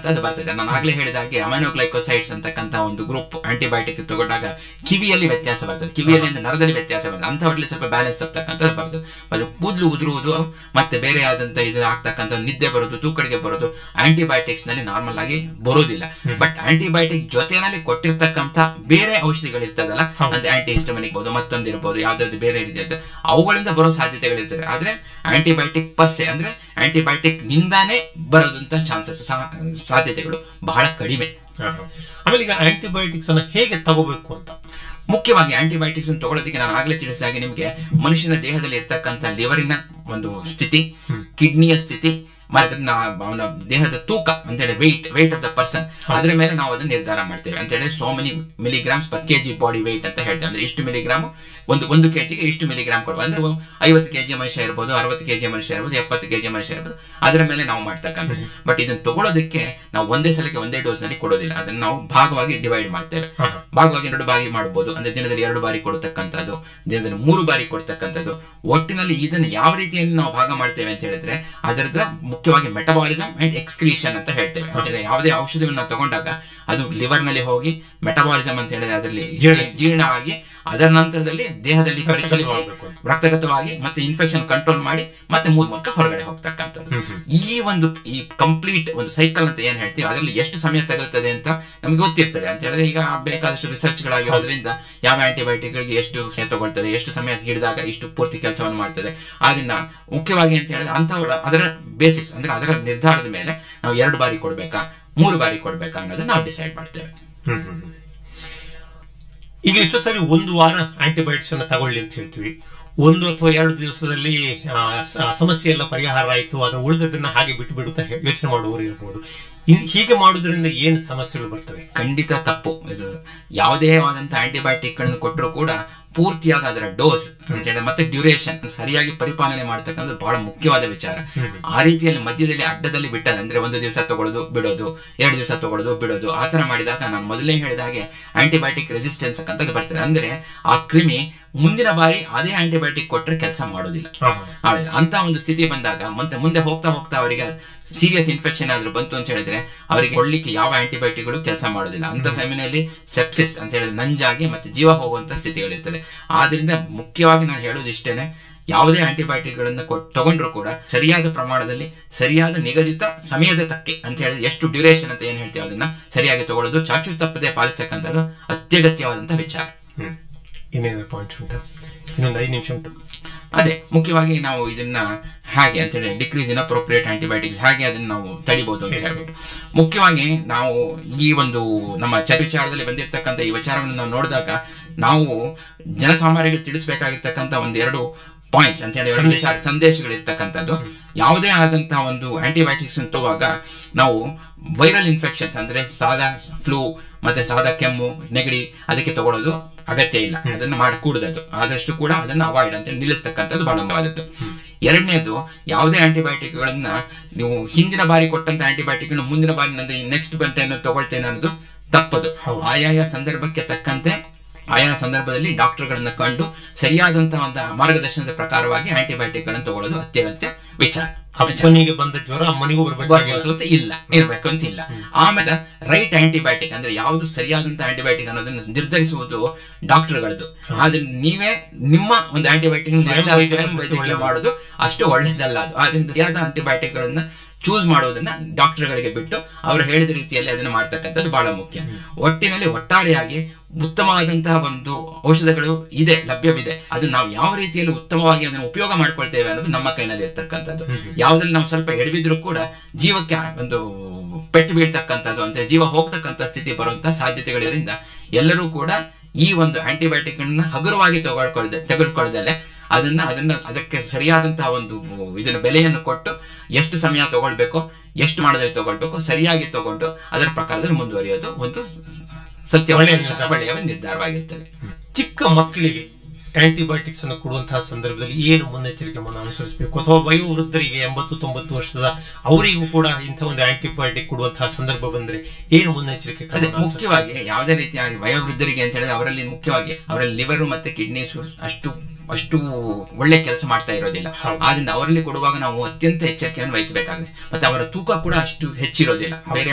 ಅಂತಕ್ಕಂಥದ್ದು ಬರ್ತದೆ ನಾನು ಆಗ್ಲೇ ಹೇಳಿದ ಹಾಗೆ ಅಮೈನೋಗ್ಲೈಕೋಸೈಡ್ಸ್ ಅಂತಕ್ಕಂಥ ಒಂದು ಗ್ರೂಪ್ ಆಂಟಿಬಯೋಟಿಕ್ ತಗೊಂಡಾಗ ಕಿವಿಯಲ್ಲಿ ವ್ಯತ್ಯಾಸ ಬರ್ತದೆ ಕಿವಿಯಲ್ಲಿ ಅಂದ್ರೆ ನರದಲ್ಲಿ ವ್ಯತ್ಯಾಸ ಬರ್ತದೆ ಅಂತವರಲ್ಲಿ ಸ್ವಲ್ಪ ಬ್ಯಾಲೆನ್ಸ್ ತಪ್ಪತಕ್ಕಂಥದ್ದು ಬರ್ತದೆ ಅದು ಕೂದಲು ಉದುರುವುದು ಮತ್ತೆ ಬೇರೆ ಆದಂತ ಇದು ಆಗ್ತಕ್ಕಂಥ ನಿದ್ದೆ ಬರೋದು ತೂಕಡಿಗೆ ಬರೋದು ಆಂಟಿಬಯೋಟಿಕ್ಸ್ ನಲ್ಲಿ ನಾರ್ಮಲ್ ಆಗಿ ಬರೋದಿಲ್ಲ ಬಟ್ ಆಂಟಿಬಯೋಟಿಕ್ ಜೊತೆನಲ್ಲಿ ಕೊಟ್ಟಿರ್ತಕ್ಕಂಥ ಬೇರೆ ಔಷಧಿಗಳು ಇರ್ತದಲ್ಲ ಅಂದ್ರೆ ಆಂಟಿ ಹಿಸ್ಟಮಿನ್ ಇರ್ಬೋದು ಮತ್ತೊಂದು ಇರ್ಬೋದು ಯಾವ್ದಾದ್ರು ಬೇರೆ ರೀತಿಯಾದ ಅವುಗಳಿಂದ ಬರೋ ಸಾಧ್ಯತೆಗಳಿರ್ತದೆ ಆದ್ರೆ ಆಂಟಿಬಯೋಟಿಕ್ ಪಸ್ಸೆ ಅಂದ್ರೆ ಆಂಟಿಬಯೋಟಿಕ್ ನಿಂದಾನೇ ಬರೋದಂತ ಚಾನ್ಸಸ್ ಸಾಧ್ಯತೆಗಳು ಬಹಳ ಕಡಿಮೆ ಹಾ, ಹಾ. ಆಮೇಲೆ ಈಗ ಆಂಟಿಬಯೋಟಿಕ್ಸ್ ಅನ್ನ ಹೇಗೆ ತಗೋಬೇಕು ಅಂತ ಮುಖ್ಯವಾಗಿ ಆಂಟಿಬಯೋಟಿಕ್ಸ್ ತಗೊಳ್ಳೋದಕ್ಕೆ ನಾನು ಆಗ್ಲೇ ತಿಳಿಸಿದಾಗೆ ನಿಮಗೆ ಮನುಷ್ಯನ ದೇಹದಲ್ಲಿ ಇರ್ತಕ್ಕಂಥ ಲಿವರಿನ ಒಂದು ಸ್ಥಿತಿ ಕಿಡ್ನಿಯ ಸ್ಥಿತಿ ಮತ್ತೆ ಅದನ್ನ ಅವನ ದೇಹದ ತೂಕ ಅಂತ ಹೇಳಿ weight weight of the person ಅದರ ಮೇಲೆ ನಾವು ಅದನ್ನ ನಿರ್ಧಾರ ಮಾಡ್ತೇವೆ ಅಂತ ಹೇಳಿ so many milligrams per KG body weight ಅಂತ ಹೇಳ್ತೇವೆ ಅಂದ್ರೆ ಇಷ್ಟು ಮಿಲಿಗ್ರಾಮ್ ಒಂದು ಒಂದು ಕೆಜಿಗೆ ಇಷ್ಟು ಮಿಲಿಗ್ರಾಮ್ ಕೊಡುವ ಅಂದ್ರೆ ಐವತ್ತು ಕೆಜಿ ಮನುಷ್ಯ ಇರ್ಬೋದು ಅರವತ್ತು ಕೆಜಿ ಮನುಷ್ಯ ಇರ್ಬೋದು ಎಪ್ಪತ್ತು ಕೆಜಿ ಮನುಷ್ಯ ಇರ್ಬೋದು ಅದರ ಮೇಲೆ ನಾವು ಮಾಡ್ತಕ್ಕಂಥದ್ದು ಬಟ್ ಇದನ್ನ ತಗೊಳ್ಳೋದಕ್ಕೆ ನಾವು ಒಂದೇ ಸಲಕ್ಕೆ ಒಂದೇ ಡೋಸ್ ನಲ್ಲಿ ಕೊಡೋದಿಲ್ಲ ಅದನ್ನ ನಾವು ಭಾಗವಾಗಿ ಡಿವೈಡ್ ಮಾಡ್ತೇವೆ ಭಾಗವಾಗಿ ಎರಡು ಬಾರಿ ಮಾಡಬಹುದು ಅಂದ್ರೆ ದಿನದಲ್ಲಿ ಎರಡು ಬಾರಿ ಕೊಡತಕ್ಕಂಥದ್ದು ದಿನದಲ್ಲಿ ಮೂರು ಬಾರಿ ಕೊಡ್ತಕ್ಕಂಥದ್ದು ಒಟ್ಟಿನಲ್ಲಿ ಇದನ್ನು ಯಾವ ರೀತಿಯಲ್ಲಿ ನಾವು ಭಾಗ ಮಾಡ್ತೇವೆ ಅಂತ ಹೇಳಿದ್ರೆ ಅದರದ ಮುಖ್ಯವಾಗಿ ಮೆಟಬಾಲಿಸಮ್ ಅಂಡ್ ಎಕ್ಸ್ಕ್ರೀಷನ್ ಅಂತ ಹೇಳ್ತೇವೆ ಅಂದ್ರೆ ಯಾವುದೇ ಔಷಧಿಯನ್ನು ನಾವು ತಗೊಂಡಾಗ ಅದು ಲಿವರ್ ನಲ್ಲಿ ಹೋಗಿ ಮೆಟಬಾಲಿಸಮ್ ಅಂತ ಹೇಳಿದ್ರೆ ಅದರಲ್ಲಿ ಜೀರ್ಣಿಸಿ. ಜೀರ್ಣ ಆಗಿ ಅದರ ನಂತರದಲ್ಲಿ ದೇಹದಲ್ಲಿ ಪರಿಚಲಿಸಿ ರಕ್ತಗತವಾಗಬೇಕು ಅಂತ. ರಕ್ತಗತವಾಗಿ ಮತ್ತೆ ಇನ್ಫೆಕ್ಷನ್ ಕಂಟ್ರೋಲ್ ಮಾಡಿ ಮತ್ತೆ ಮೂರ್ ಮೂಲಕ ಹೊರಗಡೆ ಹೋಗ್ತಕ್ಕಂಥದ್ದು ಈ ಒಂದು ಈ ಕಂಪ್ಲೀಟ್ ಒಂದು ಸೈಕಲ್ ಅಂತ ಏನ್ ಹೇಳ್ತೀವಿ ಅದರಲ್ಲಿ ಎಷ್ಟು ಸಮಯ ತಗುಲ್ತದೆ ಅಂತ ನಮ್ಗೆ ಗೊತ್ತಿರ್ತದೆ ಅಂತ ಹೇಳಿದ್ರೆ ಈಗ ಬೇಕಾದಷ್ಟು ರಿಸರ್ಚ್ ಗಳಾಗಿರೋದ್ರಿಂದ ಯಾವ ಆಂಟಿಬಯೋಟಿಕ್ ಗಳಿಗೆ ಎಷ್ಟು ಸಮಯ ತಗೊಳ್ತದೆ ಎಷ್ಟು ಸಮಯ ಹಿಡಿದಾಗ ಇಷ್ಟು ಪೂರ್ತಿ ಕೆಲಸವನ್ನು ಮಾಡ್ತದೆ ಆದ್ರಿಂದ ಮುಖ್ಯವಾಗಿ ಅಂತ ಹೇಳಿದ್ರೆ ಅಂತ ಅದರ ಬೇಸಿಕ್ಸ್ ಅಂದ್ರೆ ಅದರ ನಿರ್ಧಾರದ ಮೇಲೆ ನಾವು ಎರಡು ಬಾರಿ ಕೊಡ್ಬೇಕಾ ಮೂರು ಬಾರಿ ಕೊಡ್ಬೇಕಾ ಅನ್ನೋದನ್ನ ನಾವು ಡಿಸೈಡ್ ಮಾಡ್ತೇವೆ ಹ್ಮ್, ಹ್ಮ್, ಹ್ಮ್. ಈಗ ಎಷ್ಟೋ ಸರಿ ಒಂದು ವಾರ ಆಂಟಿಬಯೋಟಿಕ್ಸ್ ಅನ್ನ ತಗೊಳ್ಳಿ ಅಂತ ಹೇಳ್ತೀವಿ ಒಂದು ಅಥವಾ ಎರಡು ದಿವಸದಲ್ಲಿ ಆ, ಸ- ಸಮಸ್ಯೆ ಎಲ್ಲ ಪರಿಹಾರ ಆಯಿತು ಅದರ ಉಳಿದದನ್ನ ಹಾಗೆ ಬಿಟ್ಟು ಬಿಡುತ್ತಾ ಯೋಚನೆ ಮಾಡುವವರು ಇರಬಹುದು ಇ- ಹೀಗೆ ಮಾಡುವುದರಿಂದ ಏನು ಸಮಸ್ಯೆಗಳು ಬರ್ತವೆ ಖಂಡಿತ ತಪ್ಪು ಇದು ಯಾವುದೇ ಆದಂತ ಆಂಟಿಬಯೋಟಿಕ್ ಗಳನ್ನು ಕೊಟ್ಟರು ಕೂಡ ಪೂರ್ತಿಯಾಗಿ ಅದರ ಡೋಸ್ ಅಂತೇಳಿ ಮತ್ತೆ ಡ್ಯೂರೇಷನ್ ಸರಿಯಾಗಿ ಪರಿಪಾಲನೆ ಮಾಡ್ತಕ್ಕಂಥದ್ದು ಬಹಳ ಮುಖ್ಯವಾದ ವಿಚಾರ ಆ ರೀತಿಯಲ್ಲಿ ಮಧ್ಯದಲ್ಲಿ ಅಡ್ಡದಲ್ಲಿ ಬಿಟ್ಟರೆ ಅಂದ್ರೆ ಒಂದು ದಿವಸ ತಗೊಳ್ಳೋದು ಬಿಡೋದು ಎರಡು ದಿವಸ ತಗೊಳ್ಳೋದು ಬಿಡೋದು ಆ ತರ ಮಾಡಿದಾಗ ನಾನು ಮೊದಲೇ ಹೇಳಿದ ಹಾಗೆ ಆಂಟಿಬಯೋಟಿಕ್ ರೆಸಿಸ್ಟೆನ್ಸ್ ಅಂತ ಬರ್ತದೆ ಅಂದ್ರೆ ಆ ಕ್ರಿಮಿ ಮುಂದಿನ ಬಾರಿ ಅದೇ ಆಂಟಿಬಯೋಟಿಕ್ ಕೊಟ್ಟರೆ ಕೆಲಸ ಮಾಡೋದಿಲ್ಲ ಹಾ, ಆದ್ರೆ ಅಂತ ಒಂದು ಸ್ಥಿತಿ ಬಂದಾಗ ಮತ್ತೆ ಮುಂದೆ ಹೋಗ್ತಾ ಹೋಗ್ತಾ ಅವರಿಗೆ ಸೀರಿಯಸ್ ಇನ್ಫೆಕ್ಷನ್ ಆದ್ರೂ ಬಂತು ಅಂತ ಹೇಳಿದ್ರೆ ಅವರಿಗೆ ಕೊಡ್ಲಿಕ್ಕೆ ಯಾವ ಆಂಟಿಬಯೋಟಿಕ್ಗಳು ಕೆಲಸ ಮಾಡೋದಿಲ್ಲ ಅಂತ ಸಮಯದಲ್ಲಿ ಸೆಪ್ಸಿಸ್ ಅಂತ ಹೇಳಿದ್ರೆ ನಂಜಾಗಿ ಮತ್ತೆ ಜೀವ ಹೋಗುವಂತ ಸ್ಥಿತಿಗಳಿರ್ತದೆ ಆದ್ರಿಂದ ಮುಖ್ಯವಾಗಿ ನಾನು ಹೇಳೋದು ಇಷ್ಟೇನೆ ಯಾವುದೇ ಆಂಟಿಬಯೋಟಿಕ್ ಗಳನ್ನ ಕೊಟ್- ತಗೊಂಡ್ರು ಕೂಡ ಸರಿಯಾದ ಪ್ರಮಾಣದಲ್ಲಿ ಸರಿಯಾದ ನಿಗದಿತ ಸಮಯದ ತಕ್ಕೆ ಅಂತ ಹೇಳಿದ್ರೆ ಎಷ್ಟು ಡ್ಯೂರೇಷನ್ ಅಂತ ಏನ್ ಹೇಳ್ತೀವಿ ಅದನ್ನ ಸರಿಯಾಗಿ ತಗೊಳ್ಳೋದು ಚಾಚು ತಪ್ಪದೆ ಪಾಲಿಸ್ತಕ್ಕಂಥದ್ದು ಅತ್ಯಗತ್ಯವಾದಂತಹ ವಿಚಾರ ಹ್ಮ್ ಇನ್ನೇನಾದ್ರು ಪಾಯಿಂಟ್ಸ್ ಉಂಟಾ ಇನ್ನೊಂದು ಐದು ನಿಮಿಷ ಉಂಟು ಅದೇ ಮುಖ್ಯವಾಗಿ ನಾವು ಇದನ್ನ ಹಾಗೆ ಅಂತ ಹೇಳಿ ಡಿಕ್ರೀಸ್ ಇನ್ ಅಪ್ರೋಪ್ರಿಯೇಟ್ ಆಂಟಿಬಯೋಟಿಕ್ಸ್ ಹಾಗೆ ಅದನ್ನ ನಾವು ತಡಿಬಹುದು ಅಂತ ಹೇಳ್ಬಿಟ್ಟು ಮುಖ್ಯವಾಗಿ ನಾವು ಈ ಒಂದು ನಮ್ಮ ಚರ್ಚೆ ವಿಚಾರದಲ್ಲಿ ಬಂದಿರತಕ್ಕಂಥ ಈ ವಿಚಾರವನ್ನು ನಾವು ನೋಡಿದಾಗ ನಾವು ಜನಸಾಮಾನ್ಯರಿಗೆ ತಿಳಿಸಬೇಕಾಗಿರ್ತಕ್ಕಂಥ ಒಂದೆರಡು ಪಾಯಿಂಟ್ಸ್ ಅಂತ ಹೇಳಿ ಎರಡು ವಿಚಾರ ಸಂದೇಶಗಳು ಇರ್ತಕ್ಕಂಥದ್ದು ಯಾವುದೇ ಆದಂತಹ ಒಂದು ಆಂಟಿಬಯೋಟಿಕ್ಸ್ ತರುವಾಗ ನಾವು ವೈರಲ್ ಇನ್ಫೆಕ್ಷನ್ಸ್ ಅಂದ್ರೆ ಸಾದಾ ಫ್ಲೂ ಮತ್ತೆ ಸಾದಾ ಕೆಮ್ಮು ನೆಗಡಿ ಅದಕ್ಕೆ ತಗೊಳ್ಳೋದು ಅಗತ್ಯ ಇಲ್ಲ ಅದನ್ನ ಮಾಡಕೂಡದದು ಆದಷ್ಟು ಕೂಡ ಅದನ್ನ ಅವಾಯ್ಡ್ ಅಂತ ನಿಲ್ಲಿಸ್ತಕ್ಕಂಥದ್ದು ಬಹಳ ಮುಖ್ಯವಾದದ್ದು ಎರಡನೇದು ಯಾವುದೇ ಆಂಟಿಬಯೋಟಿಕ್ ಗಳನ್ನ ನೀವು ಹಿಂದಿನ ಬಾರಿ ಕೊಟ್ಟಂತ ಆಂಟಿಬಯೋಟಿಕ್ ಮುಂದಿನ ಬಾರಿ ನಂದು ನೆಕ್ಸ್ಟ್ ಬಂತ ತಗೊಳ್ತೇನೆ ಅನ್ನೋದು ತಪ್ಪದು ಆಯಾಯ ಸಂದರ್ಭಕ್ಕೆ ತಕ್ಕಂತೆ ಆಯಾ ಸಂದರ್ಭದಲ್ಲಿ ಡಾಕ್ಟರ್ಗಳನ್ನ ಕಂಡು ಸರಿಯಾದಂತಹ ಒಂದು ಮಾರ್ಗದರ್ಶನದ ಪ್ರಕಾರವಾಗಿ ಆಂಟಿಬಯೋಟಿಕ್ ಗಳನ್ನು ತಗೊಳ್ಳೋದು ಅತ್ಯಗತ್ಯ ವಿಚಾರ ಅಪ್ಪನಿಗೆ ಬಂದ ಜ್ವರ ಅಮ್ಮನಿಗೂ ಬರ್ಬೇಕಾಗಿಲ್ಲ ಬರ್ಬೋದು ಅಂತ ಇಲ್ಲ ಇರ್ಬೇಕು ಅಂತ ಇಲ್ಲ ಆಮೇಲೆ ರೈಟ್ ಆಂಟಿಬಯೋಟಿಕ್ ಅಂದ್ರೆ ಯಾವುದು ಸರಿಯಾದಂತ ಆಂಟಿಬಯೋಟಿಕ್ ಅನ್ನೋದನ್ನ ನಿರ್ಧರಿಸುವುದು ಡಾಕ್ಟರ್ಗಳದ್ದು ಆದ್ರೆ ನೀವೇ ನಿಮ್ಮ ಒಂದು ಆಂಟಿಬಯೋಟಿಕ್ ಸ್ವಯಂ ವೈದ್ಯ ಸ್ವಯಂ ವೈದ್ಯಕೀಯ ಮಾಡೋದು ಅಷ್ಟು ಒಳ್ಳೇದಲ್ಲ ಅದು ಆದ್ರಿಂದ ಸರಿಯಾದ ಆಂಟಿಬಯೋಟಿಕ್ ಗಳನ್ನ ಚೂಸ್ ಮಾಡುವುದನ್ನ ಡಾಕ್ಟರ್ಗಳಿಗೆ ಬಿಟ್ಟು ಅವರು ಹೇಳಿದ ರೀತಿಯಲ್ಲಿ ಅದನ್ನ ಮಾಡ್ತಕ್ಕಂಥದ್ದು ಬಹಳ ಮುಖ್ಯ ಒಟ್ಟಿನಲ್ಲಿ ಒಟ್ಟಾರೆಯಾಗಿ ಉತ್ತಮವಾದಂತಹ ಒಂದು ಔಷಧಗಳು ಇದೆ ಲಭ್ಯವಿದೆ ಅದು ನಾವು ಯಾವ ರೀತಿಯಲ್ಲಿ ಉತ್ತಮವಾಗಿ ಅದನ್ನು ಉಪಯೋಗ ಮಾಡ್ಕೊಳ್ತೇವೆ ಅನ್ನೋದು ನಮ್ಮ ಕೈನಲ್ಲಿ ಇರ್ತಕ್ಕಂಥದ್ದು ಯಾವ್ದ್ರಲ್ಲಿ ನಾವು ಸ್ವಲ್ಪ ಎಡವಿದ್ರು ಕೂಡ ಜೀವಕ್ಕೆ ಒಂದು ಪೆಟ್ಟು ಬೀಳ್ತಕ್ಕಂಥದ್ದು ಅಂದ್ರೆ ಜೀವ ಹೋಗ್ತಕ್ಕಂಥ ಸ್ಥಿತಿ ಬರುವಂತಹ ಸಾಧ್ಯತೆಗಳಿರೋದ್ರಿಂದ ಎಲ್ಲರೂ ಕೂಡ ಈ ಒಂದು ಆಂಟಿಬಯೋಟಿಕ್ ಅನ್ನ ಹಗುರವಾಗಿ ತಗೊಳ್ಕೊಳ್ದೆ ತೆಗೆದುಕೊಳ್ಳದಲ್ಲೇ ಅದನ್ನ ಅದನ್ನ ಅದಕ್ಕೆ ಸರಿಯಾದಂತಹ ಒಂದು ಇದನ್ನ ಬೆಲೆಯನ್ನು ಕೊಟ್ಟು ಎಷ್ಟು ಸಮಯ ತಗೊಳ್ಬೇಕೋ ಎಷ್ಟು ಮಾಡದಲ್ಲಿ ತಗೊಳ್ಬೇಕು ಸರಿಯಾಗಿ ತಗೊಂಡು ಅದರ ಪ್ರಕಾರದಲ್ಲಿ ಮುಂದುವರಿಯೋದು ಒಂದು ಸತ್ಯ ಒಳ್ಳೆಯ ನಿರ್ಧಾರ. ಒಳ್ಳೆಯ ನಿರ್ಧಾರವಾಗಿರ್ತದೆ ಚಿಕ್ಕ ಮಕ್ಕಳಿಗೆ ಆಂಟಿಬಯೋಟಿಕ್ಸ್ ಅನ್ನು ಕೊಡುವಂತಹ ಸಂದರ್ಭದಲ್ಲಿ ಏನು ಮುನ್ನೆಚ್ಚರಿಕೆಯನ್ನು ಅನುಸರಿಸಬೇಕು ಅಥವಾ ವಯೋವೃದ್ಧರಿಗೆ ಎಂಬತ್ತು ತೊಂಬತ್ತು ವರ್ಷದ ಅವರಿಗೂ ಕೂಡ ಇಂಥ ಒಂದು ಆಂಟಿಬಯೋಟಿಕ್ ಕೊಡುವಂತಹ ಸಂದರ್ಭ ಬಂದ್ರೆ ಏನು ಮುನ್ನೆಚ್ಚರಿಕೆ ಅದೇ ಕ್ರಮವನ್ನು ಅನುಸರಿಸಬೇಕು? ಮುಖ್ಯವಾಗಿ ಯಾವುದೇ ರೀತಿಯಾಗಿ ವಯೋವೃದ್ಧರಿಗೆ ಅಂತ ಹೇಳಿದ್ರೆ ಅವರಲ್ಲಿ ಮುಖ್ಯವಾಗಿ ಅವರಲ್ಲಿ ಲಿವರ್ ಮತ್ತೆ ಕಿಡ್ನೀಸ್ ಅಷ್ಟು ಅಷ್ಟು ಒಳ್ಳೆ ಕೆಲಸ ಮಾಡ್ತಾ ಇರೋದಿಲ್ಲ ಹೌದು. ಆದ್ರಿಂದ ಅವರಲ್ಲಿ ಕೊಡುವಾಗ ನಾವು ಅತ್ಯಂತ ಎಚ್ಚರಿಕೆಯನ್ನು ವಹಿಸಬೇಕಾಗಿದೆ ಮತ್ತೆ ಅವರ ತೂಕ ಕೂಡ ಅಷ್ಟು ಹೆಚ್ಚಿರೋದಿಲ್ಲ ಬೇರೆ